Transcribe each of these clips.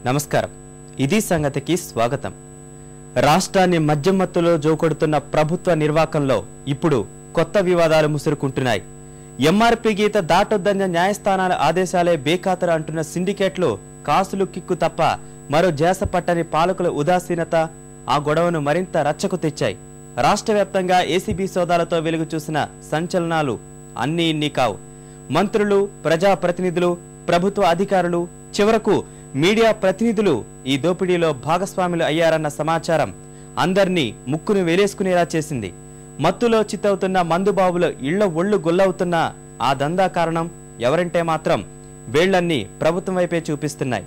నమస్కారం ఇది సంగతికి స్వాగతం రాష్ట్రాన్ని మద్యం మత్తులో జోకొడుతున్న ప్రభుత్వ నిర్వాకంలో ఇప్పుడు కొత్త వివాదాలు ముసురుకుంటున్నాయి ఎంఆర్పీ గీత దాటొద్దన్న న్యాయస్థానాల ఆదేశాలే బేఖాతరు అంటున్న సిండికేట్లు కాసులు కిక్కు తప్ప మరో జాస పట్టని పాలకుల ఉదాసీనత ఆ గొడవను మరింత రచ్చకు తెచ్చాయి రాష్ట్ర వ్యాప్తంగా ఏసీబీ సోదాలతో వెలుగు చూసిన సంచలనాలు అన్నీ ఇన్ని కావు మంత్రులు ప్రజాప్రతినిధులు ప్రభుత్వ అధికారులు చివరకు మీడియా ప్రతినిధులు ఈ దోపిడీలో భాగస్వాములు అయ్యారన్న సమాచారం అందర్నీ ముక్కును వేలేసుకునేలా చేసింది మత్తులో చిత్తవుతున్న మందుబాబుల ఇళ్ల ఒళ్ళు గుల్లవుతున్న ఆ దందా కారణం ఎవరంటే మాత్రం వేళ్లన్నీ ప్రభుత్వం వైపే చూపిస్తున్నాయి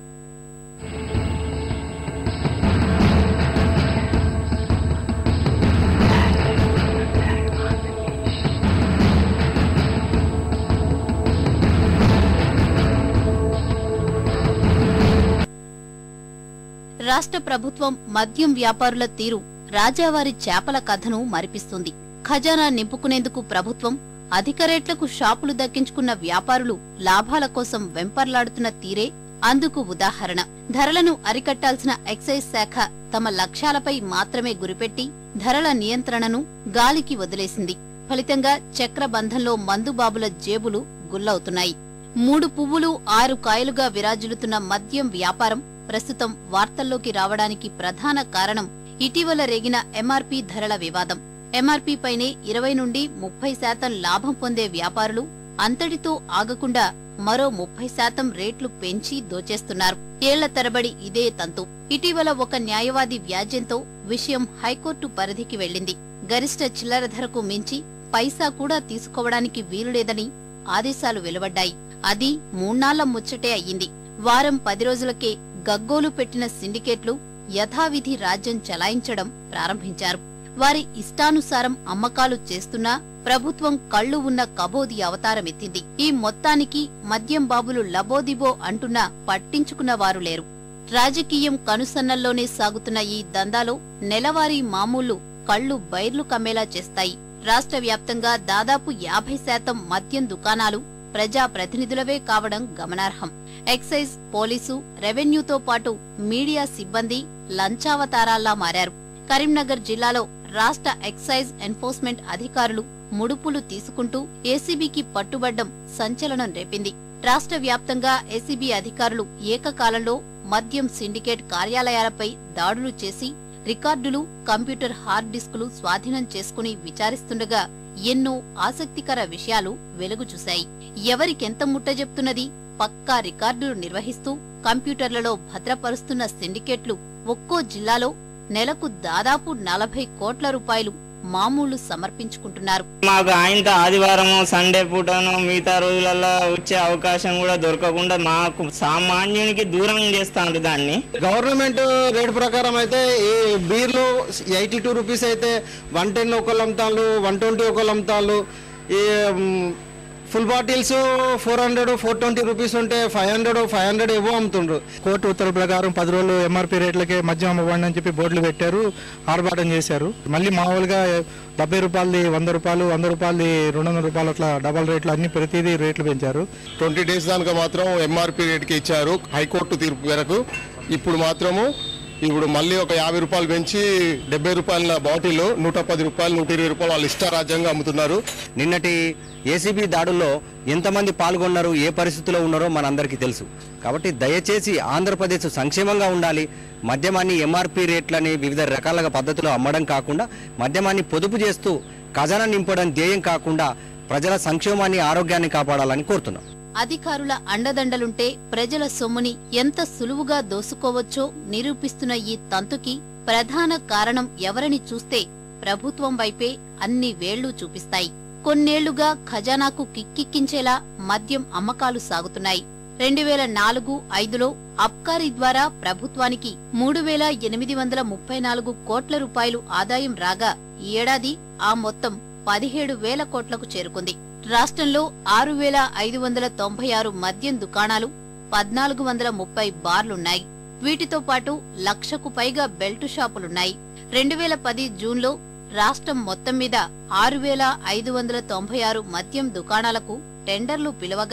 రాష్ట్ర ప్రభుత్వం మద్యం వ్యాపారుల తీరు రాజావారి చేపల కథను మరిపిస్తుంది ఖజానా నింపుకునేందుకు ప్రభుత్వం అధిక రేట్లకు షాపులు దక్కించుకున్న వ్యాపారులు లాభాల కోసం వెంపర్లాడుతున్న తీరే అందుకు ఉదాహరణ ధరలను అరికట్టాల్సిన ఎక్సైజ్ శాఖ తమ లక్ష్యాలపై మాత్రమే గురిపెట్టి ధరల నియంత్రణను గాలికి వదిలేసింది ఫలితంగా చక్రబంధంలో మందుబాబుల జేబులు గుల్లవుతున్నాయి మూడు పువ్వులు ఆరు కాయలుగా విరాజిల్లుతున్న మద్యం వ్యాపారం ప్రస్తుతం వార్తల్లోకి రావడానికి ప్రధాన కారణం ఇటీవల రేగిన ఎంఆర్పీ ధరల వివాదం ఎంఆర్పీ పైనే ఇరవై నుండి ముప్పై శాతం లాభం పొందే వ్యాపారులు అంతటితో ఆగకుండా మరో ముప్పై శాతం రేట్లు పెంచి దోచేస్తున్నారు ఏళ్ల తరబడి ఇదే తంతు ఇటీవల ఒక న్యాయవాది వ్యాజ్యంతో విషయం హైకోర్టు పరిధికి వెళ్లింది గరిష్ట చిల్లర ధరకు మించి పైసా కూడా తీసుకోవడానికి వీలులేదని ఆదేశాలు వెలువడ్డాయి అది మూన్నాళ్ల ముచ్చటే అయ్యింది వారం పది రోజులకే గగ్గోలు పెట్టిన సిండికేట్లు యథావిధి రాజ్యం చలాయించడం ప్రారంభించారు వారి ఇష్టానుసారం అమ్మకాలు చేస్తున్నా ప్రభుత్వం కళ్ళు ఉన్న కబోది అవతారమెత్తింది ఈ మొత్తానికి మద్యం బాబులు లబోదిబో అంటున్నా పట్టించుకున్న వారు లేరు రాజకీయం కనుసన్నల్లోనే సాగుతున్న ఈ దందాలో నెలవారీ మామూలు కళ్ళు బైర్లు కమ్మేలా చేస్తాయి రాష్ట్ర వ్యాప్తంగా దాదాపు యాభై శాతం మద్యం దుకాణాలు ప్రజా ప్రతినిధులవే కావడం గమనార్హం ఎక్సైజ్ పోలీసు రెవెన్యూతో పాటు మీడియా సిబ్బంది లంచావతారాల్లా మారారు కరీంనగర్ జిల్లాలో రాష్ట్ర ఎక్సైజ్ ఎన్ఫోర్స్మెంట్ అధికారులు ముడుపులు తీసుకుంటూ ఏసీబీకి పట్టుబడ్డం సంచలనం రేపింది రాష్ట్ర వ్యాప్తంగా ఏసీబీ అధికారులు ఏకకాలంలో మద్యం సిండికేట్ కార్యాలయాలపై దాడులు చేసి రికార్డులు కంప్యూటర్ హార్డ్ డిస్కులు స్వాధీనం చేసుకుని విచారిస్తుండగా ఎన్నో ఆసక్తికర విషయాలు వెలుగు చూశాయి ఎవరికెంత ముట్టజెప్తున్నది పక్కా రికార్డులు నిర్వహిస్తూ కంప్యూటర్లలో భద్రపరుస్తున్న సిండికేట్లు ఒక్కో జిల్లాలో నెలకు దాదాపు నలభై కోట్ల రూపాయలు మామూలు సమర్పించుకుంటున్నారు మాకు ఆయనతో ఆదివారం సండే పూటను మిగతా రోజులలో వచ్చే అవకాశం కూడా దొరకకుండా మాకు సామాన్యునికి దూరం చేస్తాండ్రు దాన్ని గవర్నమెంట్ రేట్ ప్రకారం అయితే ఈ బీర్లు ఎయిటీ టూ రూపీస్ అయితే వన్ టెన్ ఒకళ్ళు అమ్ముతాళ్ళు వన్ ట్వంటీ ఒకళ్ళు అమ్ముతాళ్ళు ఈ మ్, full bottles four hundred four twenty rupees ఉంటే ఫైవ్ హండ్రెడ్ ఫైవ్ హండ్రెడ్ ఏవో అమ్ముతుండ్రు కోర్టు ఉత్తర్వుల ప్రకారం పది రోజులు ఎంఆర్పీ రేట్లకే మద్యం అమ్మబండి అని చెప్పి బోర్డులు పెట్టారు ఆర్భాటం చేశారు మళ్ళీ మామూలుగా డెబ్బై రూపాయలది వంద రూపాయలు వంద రూపాయలది రెండు వందల రూపాయలు అట్లా డబల్ రేట్లు అన్ని ప్రతిదీ రేట్లు పెంచారు ట్వంటీ డేస్ దానికి మాత్రం ఎంఆర్పి రేట్కి ఇచ్చారు హైకోర్టు తీర్పు మేరకు ఇప్పుడు మాత్రము ఇప్పుడు మళ్ళీ ఒక యాభై రూపాయలు పెంచి డెబ్బై రూపాయల బాటిల్ నూట పది రూపాయలు నూట ఇరవై రూపాయలు వాళ్ళు ఇష్టారాజ్యంగా అమ్ముతున్నారు నిన్నటి ఏసీబీ దాడుల్లో ఎంతమంది పాల్గొన్నారు ఏ పరిస్థితిలో ఉన్నారో మనందరికీ తెలుసు కాబట్టి దయచేసి ఆంధ్రప్రదేశ్ సంక్షేమంగా ఉండాలి మద్యమాన్ని ఎంఆర్పీ రేట్లని వివిధ రకాల పద్ధతిలో అమ్మడం కాకుండా మద్యమాన్ని పొదుపు చేస్తూ ఖజానా నింపడం ధ్యేయం కాకుండా ప్రజల సంక్షేమాన్ని ఆరోగ్యాన్ని కాపాడాలని కోరుతున్నాం అధికారుల అండదండలుంటే ప్రజల సొమ్ముని ఎంత సులువుగా దోసుకోవచ్చో నిరూపిస్తున్న ఈ తంతుకి ప్రధాన కారణం ఎవరని చూస్తే ప్రభుత్వం వైపే అన్ని వేళ్లు చూపిస్తాయి కొన్నేళ్లుగా ఖజానాకు కిక్కిక్కించేలా మద్యం అమ్మకాలు సాగుతున్నాయి రెండు వేల నాలుగు ఐదులో అబ్కారీ ద్వారా ప్రభుత్వానికి మూడు వేల ఎనిమిది వందల ముప్పై నాలుగు కోట్ల రూపాయలు ఆదాయం రాగా ఈ ఏడాది ఆ మొత్తం పదిహేడు వేల కోట్లకు చేరుకుంది రాష్ట్రంలో ఆరు వేల ఐదు వందల తొంభై ఆరు మద్యం దుకాణాలు పద్నాలుగు వందల ముప్పై బార్లున్నాయి వీటితో పాటు లక్షకు పైగా బెల్టు షాపులున్నాయి రెండు వేల పది జూన్లో రాష్ట్రం మొత్తం మీద ఆరు వేల ఐదు వందల తొంభై ఆరు మద్యం దుకాణాలకు టెండర్లు పిలవగా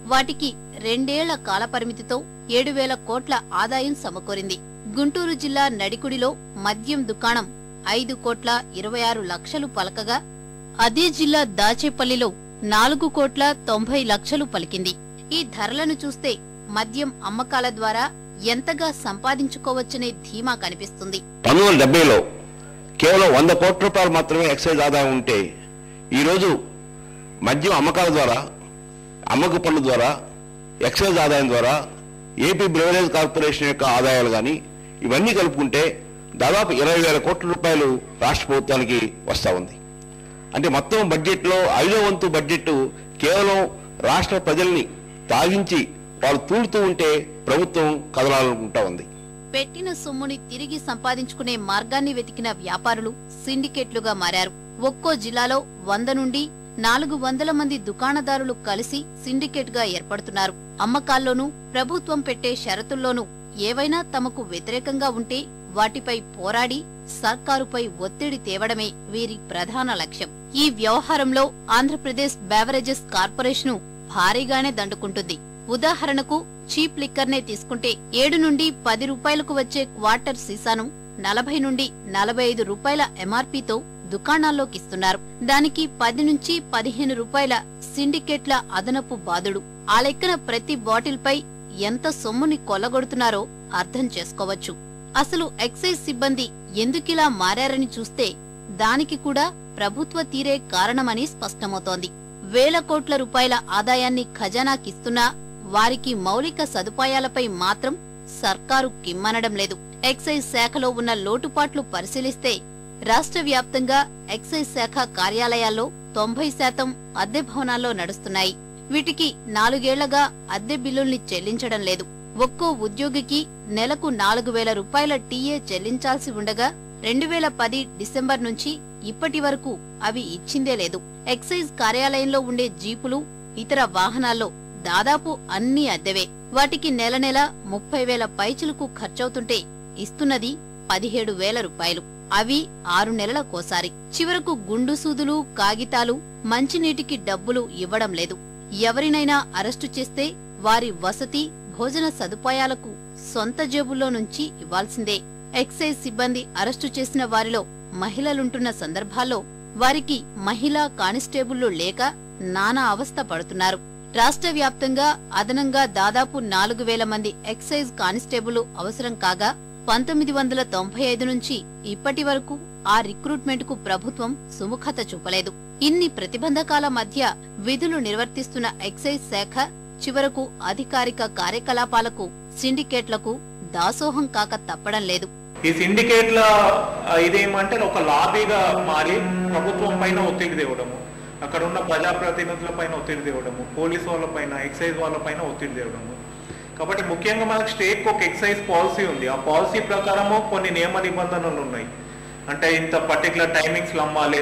వాటికి రెండేళ్ల కాలపరిమితితో ఏడు వేల కోట్ల ఆదాయం సమకూరింది గుంటూరు జిల్లా నడికుడిలో మద్యం దుకాణం ఐదు కోట్ల ఇరవై ఆరు లక్షలు పలకగా అదే జిల్లా దాచేపల్లిలో నాలుగు కోట్ల తొంభై లక్షలు పలికింది ఈ ధరలను చూస్తే మద్యం అమ్మకాల ద్వారా ఎంతగా సంపాదించుకోవచ్చనే ధీమా కనిపిస్తుంది పంతొమ్మిది వందల డెబ్బైలో కేవలం వంద కోట్ల రూపాయలు మాత్రమే ఎక్సైజ్ ఆదాయం ఉంటే ఈరోజు మద్యం అమ్మకాల ద్వారా అమ్మక పన్ను ద్వారా ఎక్సైజ్ ఆదాయం ద్వారా ఏపీ బ్రివరేజ్ కార్పొరేషన్ యొక్క ఆదాయాలు కానీ ఇవన్నీ కలుపుకుంటే దాదాపు ఇరవై వేల కోట్ల రూపాయలు రాష్ట్ర ప్రభుత్వానికి వస్తూ ఉంది అంటే మొత్తం బడ్జెట్లో ఐదో వంతు బడ్జెట్ కేవలం రాష్ట్ర ప్రజల్ని తాగించి వాళ్ళు తూలుతూ ఉంటే ప్రభుత్వం కదలాలనుకుంటా ఉంది పెట్టిన సొమ్ముని తిరిగి సంపాదించుకునే మార్గాన్ని వెతికిన వ్యాపారులు సిండికేట్లుగా మారారు ఒక్కో జిల్లాలో వంద నుండి నాలుగు వందల మంది దుకాణదారులు కలిసి సిండికేట్ గా ఏర్పడుతున్నారు అమ్మకాల్లోనూ ప్రభుత్వం పెట్టే షరతుల్లోనూ ఏవైనా తమకు వ్యతిరేకంగా ఉంటే వాటిపై పోరాడి సర్కారుపై ఒత్తిడి తేవడమే వీరి ప్రధాన లక్ష్యం ఈ వ్యవహారంలో ఆంధ్రప్రదేశ్ బేవరేజెస్ కార్పొరేషను భారీగానే దండుకుంటుంది ఉదాహరణకు చీప్ లిక్కర్నే తీసుకుంటే ఏడు నుండి పది రూపాయలకు వచ్చే క్వార్టర్ సీసాను నలభై నుండి నలభై ఐదు రూపాయల ఎంఆర్పీతో దుకాణాల్లోకి ఇస్తున్నారు దానికి పది నుంచి పదిహేను రూపాయల సిండికేట్ల అదనపు బాదుడు ఆ లెక్కన ప్రతి బాటిల్ పై ఎంత సొమ్ముని కొల్లగొడుతున్నారో అర్థం చేసుకోవచ్చు అసలు ఎక్సైజ్ సిబ్బంది ఎందుకిలా మారారని చూస్తే దానికి కూడా ప్రభుత్వ తీరే కారణమని స్పష్టమవుతోంది వేల కోట్ల రూపాయల ఆదాయాన్ని ఖజానాకిస్తున్నా వారికి మౌలిక సదుపాయాలపై మాత్రం సర్కారు కిమ్మనడం లేదు ఎక్సైజ్ శాఖలో ఉన్న లోటుపాట్లు పరిశీలిస్తే రాష్ట్ర వ్యాప్తంగా ఎక్సైజ్ శాఖ కార్యాలయాల్లో తొంభై శాతం అద్దె భవనాల్లో నడుస్తున్నాయి వీటికి నాలుగేళ్లగా అద్దె బిల్లుల్ని చెల్లించడం లేదు ఒక్కో ఉద్యోగికి నెలకు నాలుగు వేల రూపాయల టీఏ చెల్లించాల్సి ఉండగా రెండు వేల పది డిసెంబర్ నుంచి ఇప్పటి వరకు అవి ఇచ్చిందే లేదు ఎక్సైజ్ కార్యాలయంలో ఉండే జీపులు ఇతర వాహనాల్లో దాదాపు అన్ని అద్దెవే వాటికి నెల నెల ముప్పై వేల పైచులకు ఖర్చవుతుంటే ఇస్తున్నది పదిహేడు వేల రూపాయలు అవి ఆరు నెలలకోసారి చివరకు గుండు సూదులు కాగితాలు మంచినీటికి డబ్బులు ఇవ్వడం లేదు ఎవరినైనా అరెస్టు చేస్తే వారి వసతి భోజన సదుపాయాలకు సొంత జేబుల్లో నుంచి ఇవ్వాల్సిందే ఎక్సైజ్ సిబ్బంది అరెస్టు చేసిన వారిలో మహిళలుంటున్న సందర్భాల్లో వారికి మహిళా కానిస్టేబుళ్లు లేక నానా అవస్థ పడుతున్నారు రాష్ట్ర వ్యాప్తంగా అదనంగా దాదాపు నాలుగు వేల మంది ఎక్సైజ్ కానిస్టేబుల్ అవసరం కాగా పంతొమ్మిది వందల తొంభై ఐదు నుంచి ఇప్పటి వరకు ఆ రిక్రూట్మెంట్ కు ప్రభుత్వం సుముఖత చూపలేదు ఇన్ని ప్రతిబంధకాల మధ్య విధులు నిర్వర్తిస్తున్న ఎక్సైజ్ శాఖ చివరకు అధికారిక కార్యకలాపాలకు సిండికేట్లకు దాసోహం కాక తప్పడం లేదు ఈ సిండికేట్ల ఆ, ఇదేమంటే ఒక లాబీగా మారి ప్రభుత్వం పైన ఒత్తిడి తేవడము అక్కడ ఉన్న ప్రజాప్రతినిధుల పైన ఒత్తిడి తేవడము పోలీస్ వాళ్ళ పైన ఎక్సైజ్ వాళ్ళ పైన ఒత్తిడి తేవడము కాబట్టి ముఖ్యంగా మనకు స్టేట్ ఒక ఎక్సైజ్ పాలసీ ఉంది ఆ పాలసీ ప్రకారము కొన్ని నియమ నిబంధనలు ఉన్నాయి అంటే ఇంత పర్టికులర్ టైమింగ్స్లో అమ్మాలి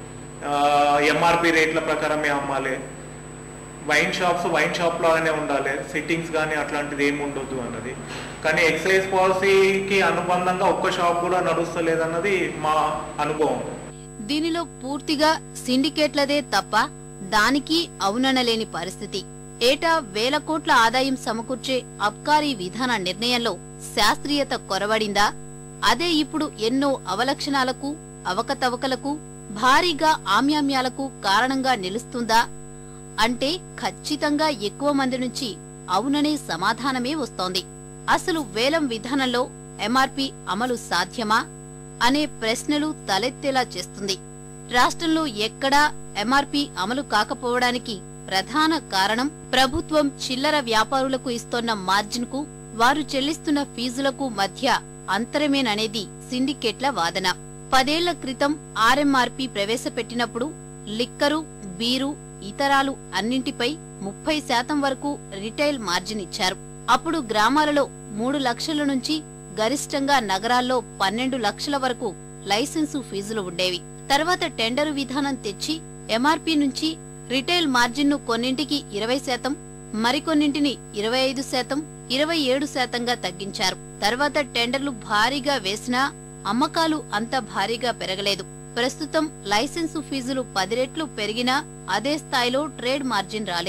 ఎంఆర్పి రేట్ల ప్రకారమే అమ్మాలి వైన్ షాప్స్ వైన్ షాప్ లాగానే ఉండాలి సిట్టింగ్స్ కానీ అట్లాంటిది ఏమి ఉండొద్దు అన్నది కానీ ఎక్సైజ్ పాలసీకి అనుబంధంగా ఒక్క షాప్ కూడా నడుస్తలేదన్నది మా అనుభవం దీనిలో పూర్తిగా సిండికేట్లదే తప్ప దానికి అవుననలేని పరిస్థితి ఏటా వేల కోట్ల ఆదాయం సమకూర్చే అబ్కారీ విధాన నిర్ణయంలో శాస్త్రీయత కొరవడిందా అదే ఇప్పుడు ఎన్నో అవలక్షణాలకు అవకతవకలకు భారీగా ఆమ్యామ్యాలకు కారణంగా నిలుస్తుందా అంటే ఖచ్చితంగా ఎక్కువ మంది నుంచి అవుననే సమాధానమే వస్తోంది అసలు వేలం విధానంలో ఎంఆర్పి అమలు సాధ్యమా అనే ప్రశ్నలు తలెత్తేలా చేస్తుంది రాష్ట్రంలో ఎక్కడా ఎంఆర్పి అమలు కాకపోవడానికి ప్రధాన కారణం ప్రభుత్వం చిల్లర వ్యాపారులకు ఇస్తోన్న మార్జిన్ కు వారు చెల్లిస్తున్న ఫీజులకు మధ్య అంతరమేననేది సిండికేట్ల వాదన పదేళ్ల క్రితం ఆర్ఎంఆర్పి ప్రవేశపెట్టినప్పుడు లిక్కరు బీరు ఇతరాలు అన్నింటిపై ముప్పై శాతం వరకు రిటైల్ మార్జిన్ ఇచ్చారు అప్పుడు గ్రామాలలో మూడు లక్షల నుంచి గరిష్టంగా నగరాల్లో పన్నెండు లక్షల వరకు లైసెన్సు ఫీజులు ఉండేవి తర్వాత టెండరు విధానం తెచ్చి ఎంఆర్పి నుంచి రిటైల్ మార్జిన్ను కొన్నింటికి ఇరవై శాతం మరికొన్నింటిని ఇరవై ఐదు శాతం ఇరవై ఏడు శాతంగా తగ్గించారు తర్వాత టెండర్లు భారీగా వేసినా అమ్మకాలు అంత భారీగా పెరగలేదు ప్రస్తుతం లైసెన్సు ఫీజులు పది రెట్లు పెరిగినా అదే స్థాయిలో ట్రేడ్ మార్జిన్ రాలేదు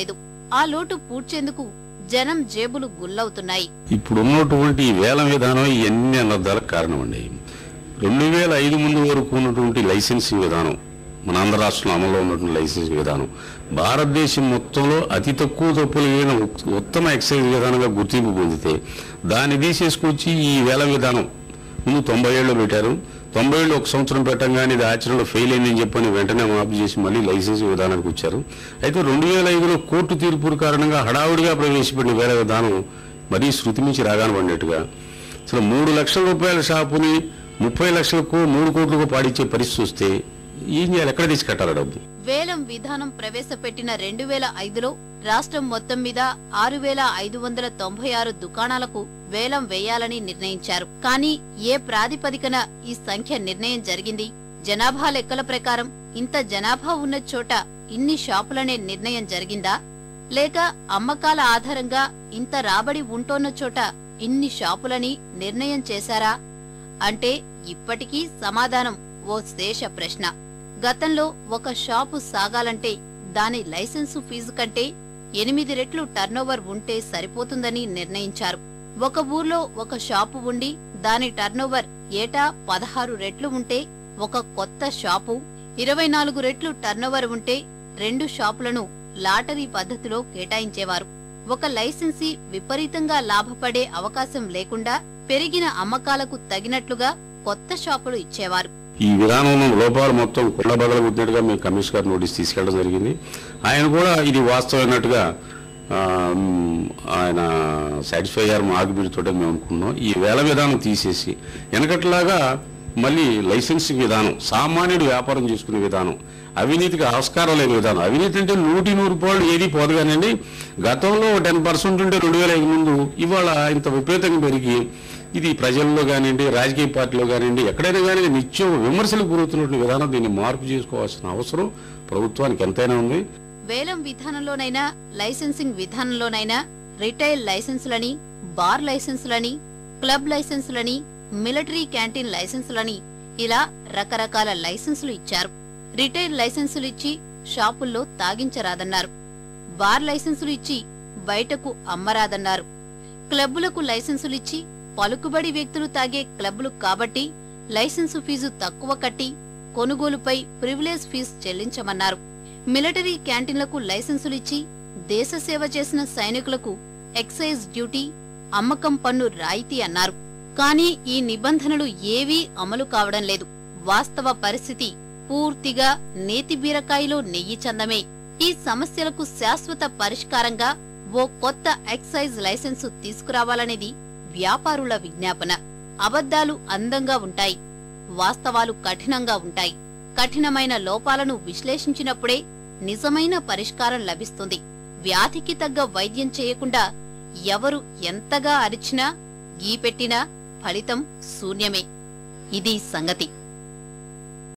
ఆ లోటు పూడ్చేందుకు జనం జేబులు గుల్లవుతున్నాయి ఇప్పుడు ఉన్నటువంటి ఈ వేలం విధానం ఇవన్నీ అనర్థాలకు కారణం అండి రెండు వేల ఐదు ముందు వరకు ఉన్నటువంటి లైసెన్సింగ్ విధానం మన ఆంధ్ర రాష్ట్రంలో అమల్లో ఉన్నటువంటి లైసెన్సింగ్ విధానం భారతదేశం మొత్తంలో అతి తక్కువ తప్పులు లేని ఉత్- ఉత్తమ ఎక్సైజ్ విధానంగా గుర్తింపు పొందితే దాన్ని తీసేసుకొచ్చి ఈ వేల విధానం ముందు తొంభై ఏళ్ళు పెట్టారు తొంభై ఏళ్ళు ఒక సంవత్సరం పెట్టంగానే ఇది ఆచరణలో ఫెయిల్ అయిందని చెప్పని వెంటనే మాఫీ చేసి మళ్ళీ లైసెన్స్ విధానానికి వచ్చారు అయితే రెండు వేల ఐదులో కోర్టు తీర్పు కారణంగా హడావుడిగా ప్రవేశపెట్టిన వేల విధానం మరీ శృతి మించి రాగాన పడినట్టుగా అసలు మూడు లక్షల రూపాయల షాపుని ముప్పై లక్షలకు మూడు కోట్లకు పాడిచ్చే పరిస్థితి వస్తే ఏం చేయాలి ఎక్కడ తీసి కట్టాలి డబ్బు వేలం విధానం ప్రవేశపెట్టిన రెండు వేల ఐదులో రాష్ట్రం మొత్తం మీద ఆరు వేల ఐదు వందల తొంభై ఆరు దుకాణాలకు వేలం వేయాలని నిర్ణయించారు కానీ ఏ ప్రాతిపదికన ఈ సంఖ్య నిర్ణయం జరిగింది జనాభా లెక్కల ప్రకారం ఇంత జనాభా ఉన్న చోట ఇన్ని షాపులనే నిర్ణయం జరిగిందా లేక అమ్మకాల ఆధారంగా ఇంత రాబడి ఉంటోన్న చోట ఇన్ని షాపులని నిర్ణయం చేశారా అంటే ఇప్పటికీ సమాధానం ఓ శేష ప్రశ్న గతంలో ఒక షాపు సాగాలంటే దాని లైసెన్సు ఫీజు కంటే ఎనిమిది రెట్లు టర్నోవర్ ఉంటే సరిపోతుందని నిర్ణయించారు ఒక ఊర్లో ఒక షాపు ఉండి దాని టర్నోవర్ ఏటా పదహారు రెట్లు ఉంటే ఒక కొత్త షాపు ఇరవై నాలుగు రెట్లు టర్నోవర్ ఉంటే రెండు షాపులను లాటరీ పద్ధతిలో కేటాయించేవారు ఒక లైసెన్సీ విపరీతంగా లాభపడే అవకాశం లేకుండా పెరిగిన అమ్మకాలకు తగినట్లుగా కొత్త షాపులు ఇచ్చేవారు ఈ విధానంలో లోపాలు మొత్తం కుండ బదలు కొట్టినట్టుగా మేము కమిషనర్ నోటీస్ తీసుకెళ్ళడం జరిగింది ఆయన కూడా ఇది వాస్తవమైనట్టుగా ఆ, మ్, ఆయన సాటిస్ఫై అయ్యారు మా ఆర్గ్యుమెంట్ తోటే మేము అనుకున్నాం ఈ వేల విధానం తీసేసి వెనకట్లాగా మళ్ళీ లైసెన్సింగ్ విధానం సామాన్యుడు వ్యాపారం చేసుకునే విధానం అవినీతికి ఆస్కారం లేని విధానం అవినీతి అంటే నూటి నూరు రూపాయలు ఏది పోదు కానండి గతంలో టెన్ పర్సెంట్ ఉంటే రెండు వేల ఐదు ముందు ఇవాళ ఇంత విపరీతంగా పెరిగి ఇది ప్రజల్లో కానివ్వండి రాజకీయ పార్టీలో కానివ్వండి ఎక్కడైనా కానీ నిత్యం విమర్శలకు గురవుతున్నటువంటి విధానం దీన్ని మార్పు చేసుకోవాల్సిన అవసరం ప్రభుత్వానికి ఎంతైనా ఉంది వేలం విధానంలోనైనా లైసెన్సింగ్ విధానంలోనైనా రిటైల్ లైసెన్సులని బార్ లైసెన్సులని క్లబ్ లైసెన్సులని మిలిటరీ క్యాంటీన్ లైసెన్సులని ఇలా రకరకాల లైసెన్సులు ఇచ్చారు రిటైల్ లైసెన్సులు ఇచ్చి షాపుల్లో తాగించరాదన్నారు బార్ లైసెన్సులు ఇచ్చి బయటకు అమ్మరాదన్నారు క్లబ్బులకు లైసెన్సులు ఇచ్చి పలుకుబడి వ్యక్తులు తాగే క్లబ్బులు కాబట్టి లైసెన్సు ఫీజు తక్కువ కట్టి కొనుగోలుపై ప్రివిలేజ్ ఫీజు చెల్లించమన్నారు మిలిటరీ క్యాంటీన్లకు లైసెన్సులిచ్చి దేశ సేవ చేసిన సైనికులకు ఎక్సైజ్ డ్యూటీ అమ్మకం పన్ను రాయితీ అన్నారు కానీ ఈ నిబంధనలు ఏవీ అమలు కావడం లేదు వాస్తవ పరిస్థితి పూర్తిగా నేతి బీరకాయలో నెయ్యి చందమే ఈ సమస్యలకు శాశ్వత పరిష్కారంగా ఓ కొత్త ఎక్సైజ్ లైసెన్సు తీసుకురావాలనేది వ్యాపారుల విజ్ఞాపన అబద్ధాలు అందంగా ఉంటాయి వాస్తవాలు కఠినంగా ఉంటాయి కఠినమైన లోపాలను విశ్లేషించినప్పుడే నిజమైన పరిష్కారం లభిస్తుంది వ్యాధికి తగ్గ వైద్యం చేయకుండా ఎవరు ఎంతగా అరిచినా గీపెట్టినా ఫలితం శూన్యమే ఇది సంగతి